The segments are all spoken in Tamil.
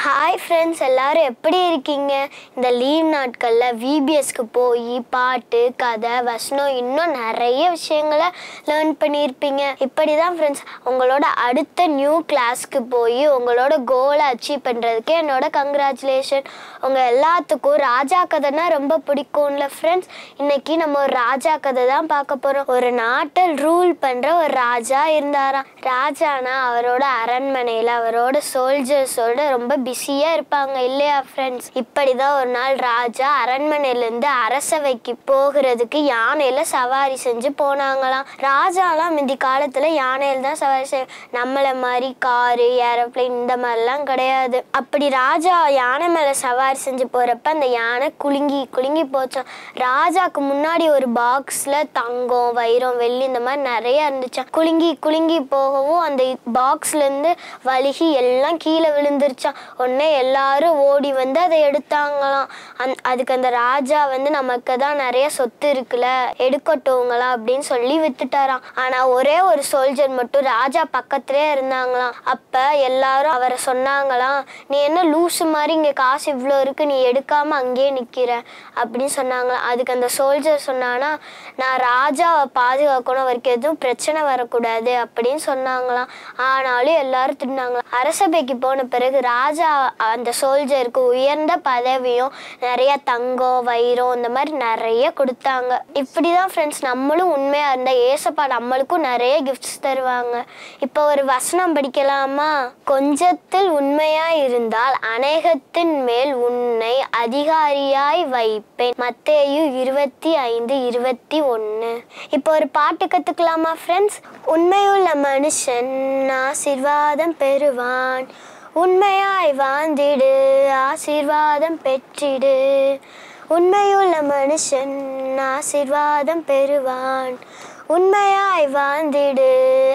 ஹாய் ஃப்ரெண்ட்ஸ் எல்லாரும் எப்படி இருக்கீங்க இந்த லீவ் நாட்களில் விபிஎஸ்க்கு போய் பாட்டு கதை வசனம் இன்னும் நிறைய விஷயங்களை லேர்ன் பண்ணியிருப்பீங்க இப்படி தான் ஃப்ரெண்ட்ஸ் உங்களோட அடுத்த நியூ கிளாஸ்க்கு போய் உங்களோட கோலை அச்சீவ் பண்ணுறதுக்கு என்னோட கங்க்ராச்சுலேஷன் உங்கள் எல்லாத்துக்கும் ராஜா கதைனா ரொம்ப பிடிக்கும்ல ஃப்ரெண்ட்ஸ் இன்னைக்கு நம்ம ஒரு ராஜா கதை தான் பார்க்க போகிறோம் ஒரு நாட்டை ரூல் பண்ணுற ஒரு ராஜா இருந்தாராம் ராஜானா அவரோட அரண்மனையில் அவரோட சோல்ஜர்ஸோட ரொம்ப பிஸியாக இருப்பாங்க இல்லையா ஃப்ரெண்ட்ஸ் இப்படி தான் ஒரு நாள் ராஜா அரண்மனையிலேருந்து அரசவைக்கு போகிறதுக்கு யானையில் சவாரி செஞ்சு போனாங்களாம் ராஜாலாம் முந்தி காலத்தில் யானையில் தான் சவாரி செய் நம்மளை மாதிரி காரு ஏரோப்ளேன் இந்த மாதிரிலாம் கிடையாது அப்படி ராஜா யானை மேலே சவாரி செஞ்சு போகிறப்ப அந்த யானை குலுங்கி குலுங்கி போச்சான் ராஜாக்கு முன்னாடி ஒரு பாக்ஸில் தங்கம் வைரம் வெள்ளி இந்த மாதிரி நிறைய இருந்துச்சாம் குலுங்கி குலுங்கி போகவும் அந்த பாக்ஸ்லேருந்து வழுகி எல்லாம் கீழே விழுந்துருச்சான் உடனே எல்லாரும் ஓடி வந்து அதை எடுத்தாங்களாம் அந் அதுக்கு அந்த ராஜா வந்து நமக்கு தான் நிறைய சொத்து இருக்குல்ல எடுக்கட்டுங்களா அப்படின்னு சொல்லி வித்துட்டாராம் ஆனால் ஒரே ஒரு சோல்ஜர் மட்டும் ராஜா பக்கத்துலேயே இருந்தாங்களாம் அப்போ எல்லாரும் அவரை சொன்னாங்களாம் நீ என்ன லூசு மாதிரி இங்கே காசு இவ்வளோ இருக்கு நீ எடுக்காம அங்கேயே நிற்கிற அப்படின்னு சொன்னாங்களாம் அதுக்கு அந்த சோல்ஜர் சொன்னானா நான் ராஜாவை பாதுகாக்கணும் அவருக்கு எதுவும் பிரச்சனை வரக்கூடாது அப்படின்னு சொன்னாங்களாம் ஆனாலும் எல்லாரும் தின்னாங்களாம் அரசபைக்கு போன பிறகு ராஜா அந்த சோல்ஜருக்கு உயர்ந்த பதவியும் நிறைய தங்கம் வைரம் இந்த மாதிரி நிறைய கொடுத்தாங்க இப்படி தான் ஃப்ரெண்ட்ஸ் நம்மளும் உண்மையாக இருந்தால் ஏசப்பா நம்மளுக்கும் நிறைய கிஃப்ட்ஸ் தருவாங்க இப்போ ஒரு வசனம் படிக்கலாமா கொஞ்சத்தில் உண்மையாய் இருந்தால் அநேகத்தின் மேல் உன்னை அதிகாரியாய் வைப்பேன் மத்தேயு இருபத்தி ஐந்து இருபத்தி ஒன்று இப்போ ஒரு பாட்டு கற்றுக்கலாமா ஃப்ரெண்ட்ஸ் உண்மையுள்ள மனுஷன் ஆசிர்வாதம் பெறுவான் உண்மையாய் வாழ்ந்திடு ஆசீர்வாதம் பெற்றிடு உண்மையுள்ள மனுஷன் ஆசீர்வாதம் பெறுவான் உண்மையாய் வாழ்ந்திடு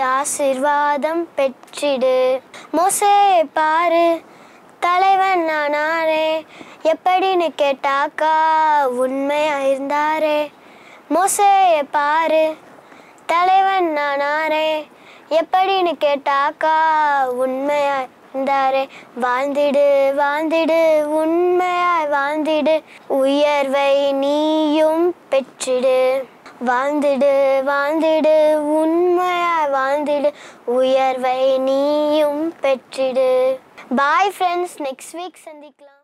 ஆசீர்வாதம் பெற்றிடு மோசே பாரு தலைவன் நானாரே எப்படின்னு கேட்டாக்கா உண்மையா இருந்தாரே மோசேய பாரு தலைவன் நானாரே எப்படின்னு கேட்டாக்கா உண்மையா இருந்தாரே வாழ்ந்திடு வாழ்ந்திடு உண்மையாய் வாழ்ந்திடு உயர்வை நீயும் பெற்றிடு வாழ்ந்திடு வாழ்ந்திடு உண்மையாய் வாழ்ந்திடு உயர்வை நீயும் பெற்றிடு பாய் ஃப்ரெண்ட்ஸ் நெக்ஸ்ட் வீக் சந்திக்கலாம்